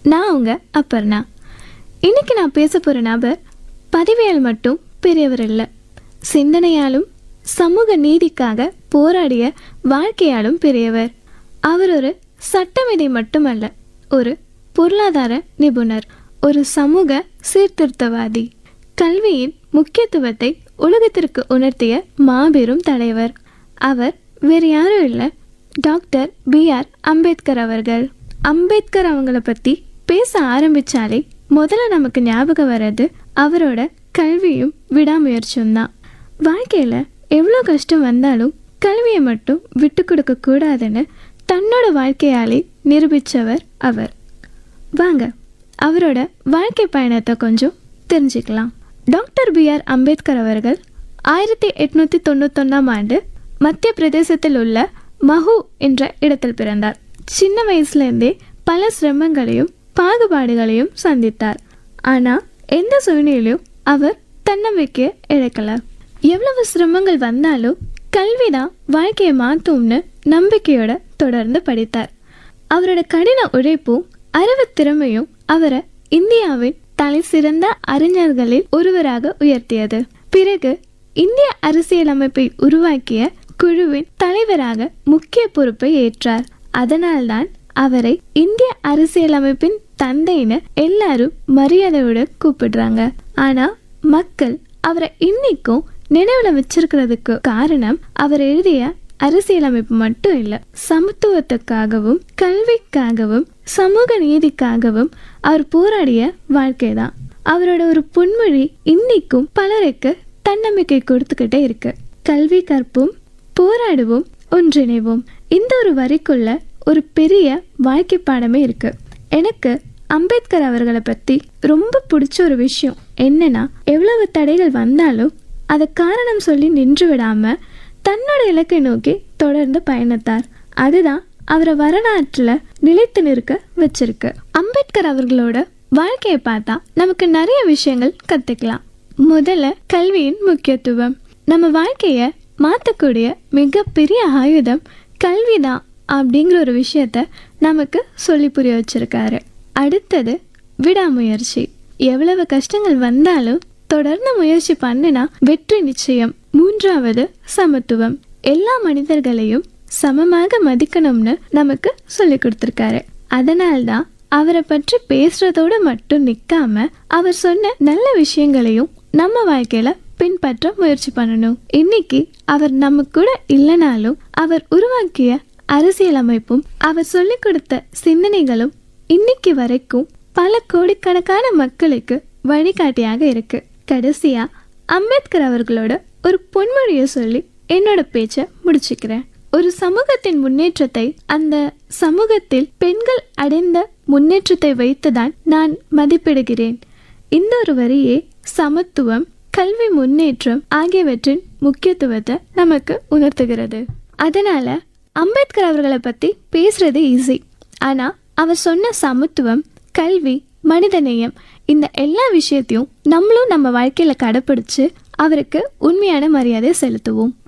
நான் உங்க அப்பர்ணா இன்னைக்கு நான் பேச போகிற நபர் பதிவியல் மட்டும் பெரியவர் இல்லை சிந்தனையாலும் சமூக நீதிக்காக போராடிய வாழ்க்கையாலும் பெரியவர் அவர் ஒரு சட்டவிதை மட்டுமல்ல ஒரு பொருளாதார நிபுணர் ஒரு சமூக சீர்திருத்தவாதி கல்வியின் முக்கியத்துவத்தை உலகத்திற்கு உணர்த்திய மாபெரும் தலைவர் அவர் வேறு யாரும் இல்லை டாக்டர் பி ஆர் அம்பேத்கர் அவர்கள் அம்பேத்கர் அவங்கள பற்றி பேச ஆரம்பிச்சாலே முதல்ல நமக்கு ஞாபகம் வர்றது அவரோட கல்வியும் விடாமுயற்சியும் தான் வாழ்க்கையில் எவ்வளோ கஷ்டம் வந்தாலும் கல்வியை மட்டும் விட்டு கொடுக்க கூடாதுன்னு தன்னோட வாழ்க்கையாலே நிரூபித்தவர் அவர் வாங்க அவரோட வாழ்க்கை பயணத்தை கொஞ்சம் தெரிஞ்சுக்கலாம் டாக்டர் பி ஆர் அம்பேத்கர் அவர்கள் ஆயிரத்தி எட்நூற்றி தொண்ணூத்தொன்னாம் ஆண்டு மத்திய பிரதேசத்தில் உள்ள மஹு என்ற இடத்தில் பிறந்தார் சின்ன வயசுலேருந்தே பல சிரமங்களையும் பாகுபாடுகளையும் சந்தித்தார் ஆனால் எந்த சூழ்நிலையிலும் அவர் தன்னம்பிக்கையை இழக்கல எவ்வளவு சிரமங்கள் வந்தாலும் கல்விதான் வாழ்க்கையை மாற்றும்னு நம்பிக்கையோட தொடர்ந்து படித்தார் அவரோட கடின உழைப்பும் அறிவு திறமையும் அவரை இந்தியாவின் தலை சிறந்த அறிஞர்களில் ஒருவராக உயர்த்தியது பிறகு இந்திய அரசியலமைப்பை உருவாக்கிய குழுவின் தலைவராக முக்கிய பொறுப்பை ஏற்றார் அதனால்தான் அவரை இந்திய அரசியலமைப்பின் தந்தைன்னு எல்லாரும் மரியாதையோட கூப்பிடுறாங்க ஆனா மக்கள் அவரை இன்னைக்கும் நினைவுல வச்சிருக்கிறதுக்கு காரணம் அவர் எழுதிய அரசியலமைப்பு மட்டும் இல்ல சமத்துவத்துக்காகவும் கல்விக்காகவும் சமூக நீதிக்காகவும் அவர் போராடிய வாழ்க்கை தான் அவரோட ஒரு பொன்மொழி இன்னைக்கும் பலருக்கு தன்னம்பிக்கை கொடுத்துக்கிட்டே இருக்கு கல்வி கற்போம் போராடுவோம் ஒன்றிணைவோம் இந்த ஒரு வரிக்குள்ள ஒரு பெரிய வாழ்க்கை பாடமே இருக்கு எனக்கு அம்பேத்கர் அவர்களை பத்தி ரொம்ப பிடிச்ச ஒரு விஷயம் என்னன்னா எவ்வளவு தடைகள் வந்தாலும் அதை காரணம் சொல்லி நின்று விடாம தன்னோட இலக்கை நோக்கி தொடர்ந்து பயணித்தார் அதுதான் அவரை வரலாற்றில் நிலைத்து நிற்க வச்சிருக்கு அம்பேத்கர் அவர்களோட வாழ்க்கையை பார்த்தா நமக்கு நிறைய விஷயங்கள் கற்றுக்கலாம் முதல்ல கல்வியின் முக்கியத்துவம் நம்ம வாழ்க்கையை மாற்றக்கூடிய மிகப்பெரிய ஆயுதம் கல்விதான் அப்படிங்கிற ஒரு விஷயத்த நமக்கு சொல்லி புரிய வச்சிருக்காரு அடுத்தது விடாமுயற்சி எவ்வளவு கஷ்டங்கள் வந்தாலும் தொடர்ந்து முயற்சி பண்ணினா வெற்றி நிச்சயம் மூன்றாவது சமத்துவம் எல்லா மனிதர்களையும் சமமாக மதிக்கணும்னு நமக்கு சொல்லி கொடுத்துருக்காரு அதனால்தான் அவரை பற்றி பேசுறதோட மட்டும் நிக்காம அவர் சொன்ன நல்ல விஷயங்களையும் நம்ம வாழ்க்கையில பின்பற்ற முயற்சி பண்ணணும் இன்னைக்கு அவர் நம்ம கூட இல்லைனாலும் அவர் உருவாக்கிய அரசியலமைப்பும் அவர் சொல்லிக் கொடுத்த சிந்தனைகளும் இன்னைக்கு வரைக்கும் பல கோடிக்கணக்கான மக்களுக்கு வழிகாட்டியாக இருக்கு கடைசியா அம்பேத்கர் அவர்களோட ஒரு பொன்மொழியை சொல்லி என்னோட பேச்சை முடிச்சுக்கிறேன் ஒரு சமூகத்தின் முன்னேற்றத்தை அந்த சமூகத்தில் பெண்கள் அடைந்த முன்னேற்றத்தை வைத்துதான் நான் மதிப்பிடுகிறேன் இந்த ஒரு வரியே சமத்துவம் கல்வி முன்னேற்றம் ஆகியவற்றின் முக்கியத்துவத்தை நமக்கு உணர்த்துகிறது அதனால அம்பேத்கர் அவர்களை பத்தி பேசுறது ஈஸி ஆனா அவர் சொன்ன சமத்துவம் கல்வி மனிதநேயம் இந்த எல்லா விஷயத்தையும் நம்மளும் நம்ம வாழ்க்கையில கடைப்பிடிச்சு அவருக்கு உண்மையான மரியாதை செலுத்துவோம்